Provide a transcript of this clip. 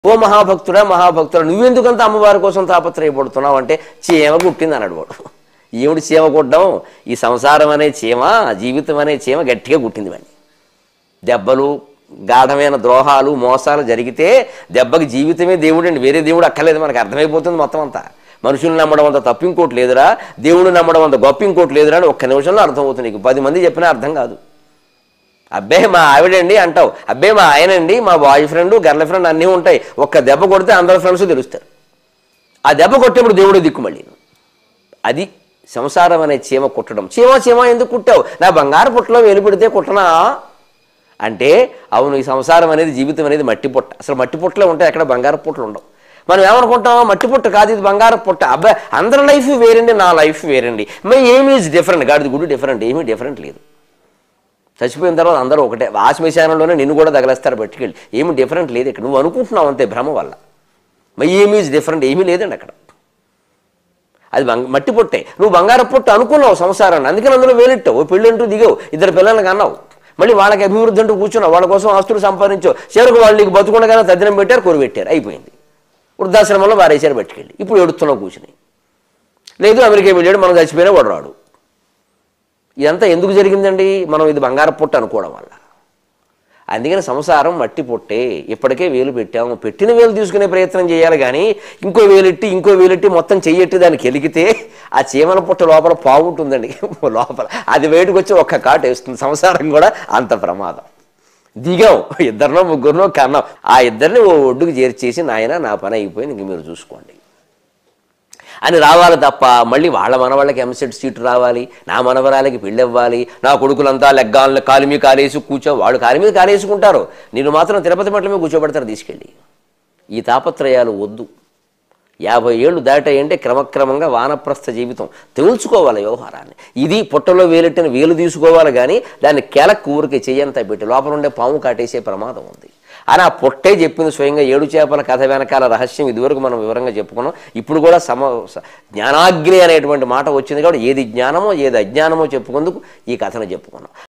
ఓ మహాభక్తుడా మహాభక్తుడా నువ్వెందుకంత అమ్మవారి కోసం తాపత్రయపడుతున్నావు అంటే చీమ గుట్టింది అన్నాడు వాడు ఏమిటి చీమ కుట్టడం ఈ సంసారం అనే చీమ జీవితం అనే చీమ గట్టిగా గుట్టింది వాడిని దెబ్బలు గాఢమైన ద్రోహాలు మోసాలు జరిగితే దెబ్బకి జీవితమే దేవుడు అండి వేరే దేవుడు అక్కర్లేదు మనకు అర్థమైపోతుంది మొత్తం అంతా మనుషులు నమ్మడం అంత తప్పు ఇంకోటి లేదురా దేవుడు నమ్మడం అంత గొప్ప ఇంకోటి లేదురా అని ఒక్క నిమిషంలో అర్థమవుతుంది నీకు పది మంది చెప్పినా అర్థం కాదు అబ్బే మా ఆవిడండి అంటావు అబ్బే మా ఆయనండి మా బాయ్ ఫ్రెండ్ గర్ల్ ఫ్రెండ్ అన్నీ ఉంటాయి ఒక్క దెబ్బ కొడితే అందరి ఫ్రెండ్స్ తెలుస్తారు ఆ దెబ్బ కొట్టేప్పుడు దేవుడు దిక్కు మళ్ళీ అది సంసారం అనే చీమ కుట్టడం చీమ చీమ ఎందుకు కుట్టావు నా బంగారు పుట్టలో వేలు పెడితే కుట్టనా అంటే అవును ఈ సంసారం అనేది జీవితం అనేది మట్టి పుట్ట అసలు మట్టి పుట్టలే ఉంటాయి అక్కడ బంగారు పుట్టలు ఉండవు మనం ఏమనుకుంటాం మట్టి పుట్ట కాదు ఇది బంగారు పుట్ట అబ్బాయి అందరి లైఫ్ వేరండి నా లైఫ్ వేరండి మరి ఏమీ ఈజ్ డిఫరెంట్ గాడిది గుడి డిఫరెంట్ ఏమీ డిఫరెంట్ లేదు చచ్చిపోయిన తర్వాత అందరూ ఒకటే ఆశ్మశానంలోనే నిన్ను కూడా తగలేస్తారు పట్టుకెళ్ళి ఏమి డిఫరెంట్ లేదు ఇక్కడ నువ్వు అనుకుంటున్నావు అంతే భ్రమ వల్ల మరి ఏమీ ఈజ్ డిఫరెంట్ ఏమీ లేదండి అక్కడ అది బంగ మట్టి పొట్టే నువ్వు బంగారం పొట్టు అనుకున్నావు సంసారాన్ని అందుకని అందులో వేలెట్టావు ఓ పెళ్ళంటూ దిగావు ఇద్దరు పిల్లలకి అన్నావు మళ్ళీ వాళ్ళకి అభివృద్ధి అంటూ కూర్చున్నావు వాళ్ళ కోసం ఆస్తులు సంపాదించావు చివరికి వాళ్ళు నీకు బతుకుండగానే తద్దినం పెట్టారు కొరు పెట్టారు అయిపోయింది వృద్ధాశ్రమంలో వారేసారు పట్టుకెళ్ళి ఇప్పుడు ఎడుతున్నావు కూర్చుని లేదు అమెరికా వెళ్ళాడు మనం చచ్చిపోయినా వాడు రాడు ఇదంతా ఎందుకు జరిగిందండి మనం ఇది బంగారం పొట్టు అనుకోవడం వల్ల అందుకని సంసారం మట్టి పొట్టే ఇప్పటికే వేలు పెట్టాము పెట్టిన వేలు తీసుకునే ప్రయత్నం చేయాలి కానీ ఇంకో వేలెట్టి ఇంకో వేలెట్టి మొత్తం చెయ్యెట్టి దానికి ఎలిగితే ఆ చీమల పుట్ట లోపల పావు ఉంటుందండి లోపల అది బయటకు వచ్చి ఒక్క కాటు వేస్తుంది సంసారం కూడా అంత ప్రమాదం దిగాం ఇద్దరినో ముగ్గురునో కన్నాం ఆ ఇద్దరిని ఓ ఒడ్డుకు చేర్చేసి నాయన నా పని అయిపోయింది ఇంక మీరు చూసుకోండి అని రావాలి తప్ప మళ్ళీ వాళ్ళ మనవాళ్ళకి ఎంసెట్ సీటు రావాలి నా మనవరాలకి పెళ్ళి అవ్వాలి నా కొడుకులంతా లెగ్గాలను కాలు మీద కాలేసి కూర్చో వాళ్ళు కాలు మీద కాలేసుకుంటారు నేను మాత్రం తిరుపతి పట్ల మీద కూర్చోబెడతారు తీసుకెళ్ళి ఈ తాపత్రయాలు వద్దు యాభై ఏళ్ళు దాటాయంటే క్రమక్రమంగా వానప్రస్థ జీవితం తెలుసుకోవాలి వ్యవహారాన్ని ఇది పుట్టలో వేలెట్టిన వేలు తీసుకోవాలి కానీ దాన్ని కెలక్ ఊరికి చెయ్యంతా పెట్టి లోపల ఉండే పాము కాటేసే ప్రమాదం ఉంది అని ఆ పొట్టే చెప్పింది స్వయంగా ఏడు చేపల కథ వెనకాల రహస్యం ఇదివరకు మనం వివరంగా చెప్పుకున్నాం ఇప్పుడు కూడా సమ స- జ్ఞానాగ్ని అనేటువంటి మాట వచ్చింది కాబట్టి ఏది జ్ఞానమో ఏది అజ్ఞానమో చెప్పుకుందుకు ఈ కథను చెప్పుకున్నాం